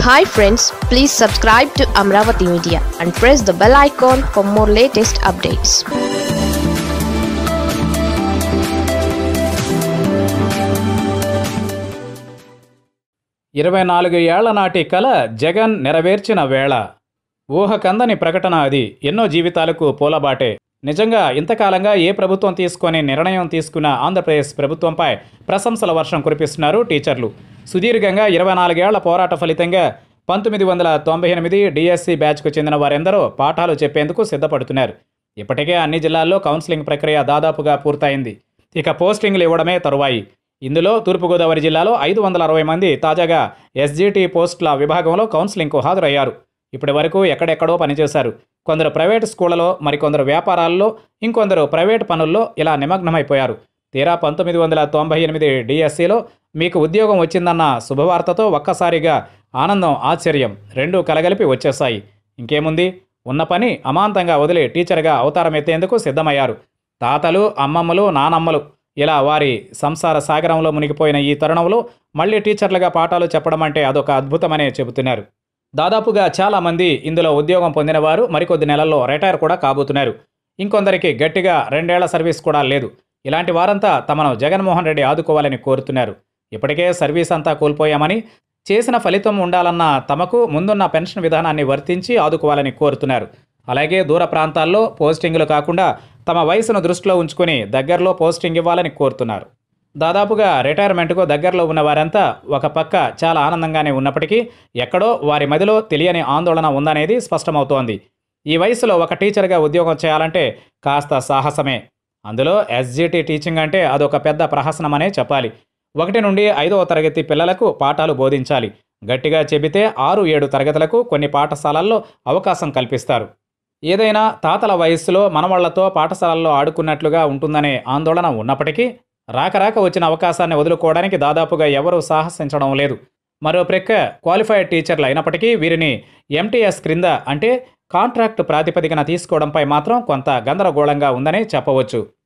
hi friends please subscribe to Amaravati media and press the bell icon for more latest updates ఇరవై నాలుగు ఏళ్ల నాటి కల జగన్ నెరవేర్చిన వేళ ఊహకందని ప్రకటన అది ఎన్నో జీవితాలకు పూలబాటే నిజంగా ఇంతకాలంగా ఏ ప్రభుత్వం తీసుకొని నిర్ణయం తీసుకున్న ఆంధ్రప్రదేశ్ ప్రభుత్వంపై ప్రశంసల వర్షం కురిపిస్తున్నారు టీచర్లు సుదీర్ఘంగా ఇరవై నాలుగేళ్ల పోరాట ఫలితంగా పంతొమ్మిది వందల తొంభై ఎనిమిది డిఎస్సి బ్యాచ్కు చెందిన వారెందరో పాఠాలు చెప్పేందుకు సిద్ధపడుతున్నారు ఇప్పటికే అన్ని జిల్లాల్లో కౌన్సిలింగ్ ప్రక్రియ దాదాపుగా పూర్తయింది ఇక పోస్టింగ్లు ఇవ్వడమే తరువాయి ఇందులో తూర్పుగోదావరి జిల్లాలో ఐదు వందల అరవై మంది తాజాగా ఎస్జీటీ పోస్టుల విభాగంలో కౌన్సిలింగ్కు హాజరయ్యారు ఇప్పటి వరకు ఎక్కడెక్కడో పనిచేశారు కొందరు ప్రైవేటు స్కూళ్లలో మరికొందరు వ్యాపారాల్లో ఇంకొందరు ప్రైవేటు పనుల్లో ఇలా నిమగ్నమైపోయారు తీరా పంతొమ్మిది వందల తొంభై ఎనిమిది డిఎస్సిలో మీకు ఉద్యోగం వచ్చిందన్న శుభవార్తతో ఒక్కసారిగా ఆనందం ఆశ్చర్యం రెండూ కలగలిపి వచ్చేశాయి ఇంకేముంది ఉన్న పని అమాంతంగా వదిలి టీచర్గా అవతారం ఎత్తేందుకు సిద్ధమయ్యారు తాతలు అమ్మమ్మలు నానమ్మలు ఇలా వారి సంసార సాగరంలో మునిగిపోయిన ఈ తరుణంలో మళ్ళీ టీచర్లుగా పాఠాలు చెప్పడం అంటే అదొక అద్భుతమనే చెబుతున్నారు దాదాపుగా చాలామంది ఇందులో ఉద్యోగం పొందినవారు మరికొద్ది నెలల్లో రిటైర్ కూడా కాబోతున్నారు ఇంకొందరికి గట్టిగా రెండేళ్ల సర్వీస్ కూడా లేదు ఇలాంటి వారంతా తమను జగన్మోహన్ రెడ్డి ఆదుకోవాలని కోరుతున్నారు ఇప్పటికే సర్వీస్ అంతా కోల్పోయామని చేసిన ఫలితం ఉండాలన్న తమకు ముందున్న పెన్షన్ విధానాన్ని వర్తించి ఆదుకోవాలని కోరుతున్నారు అలాగే దూర ప్రాంతాల్లో పోస్టింగులు కాకుండా తమ వయసును దృష్టిలో ఉంచుకొని దగ్గరలో పోస్టింగ్ ఇవ్వాలని కోరుతున్నారు దాదాపుగా రిటైర్మెంట్కు దగ్గరలో ఉన్న వారంతా ఒక పక్క చాలా ఆనందంగానే ఉన్నప్పటికీ ఎక్కడో వారి మదిలో తెలియని ఆందోళన ఉందనేది స్పష్టమవుతోంది ఈ వయసులో ఒక టీచర్గా ఉద్యోగం చేయాలంటే కాస్త సాహసమే అందులో ఎస్జిటి టీచింగ్ అంటే అదొక పెద్ద ప్రహసనమనే చెప్పాలి ఒకటి నుండి ఐదవ తరగతి పిల్లలకు పాఠాలు బోధించాలి గట్టిగా చెబితే ఆరు ఏడు తరగతులకు కొన్ని పాఠశాలల్లో అవకాశం కల్పిస్తారు ఏదైనా తాతల వయస్సులో మనవాళ్లతో పాఠశాలల్లో ఆడుకున్నట్లుగా ఉంటుందనే ఆందోళన ఉన్నప్పటికీ రాకరాక వచ్చిన అవకాశాన్ని వదులుకోవడానికి దాదాపుగా ఎవరూ సాహసించడం లేదు మరో ప్రక్క క్వాలిఫైడ్ టీచర్లు అయినప్పటికీ వీరిని ఎంటీఎస్ క్రింద అంటే కాంట్రాక్ట్ ప్రాతిపదికన తీసుకోవడంపై మాత్రం కొంత గందరగోళంగా ఉందని చెప్పవచ్చు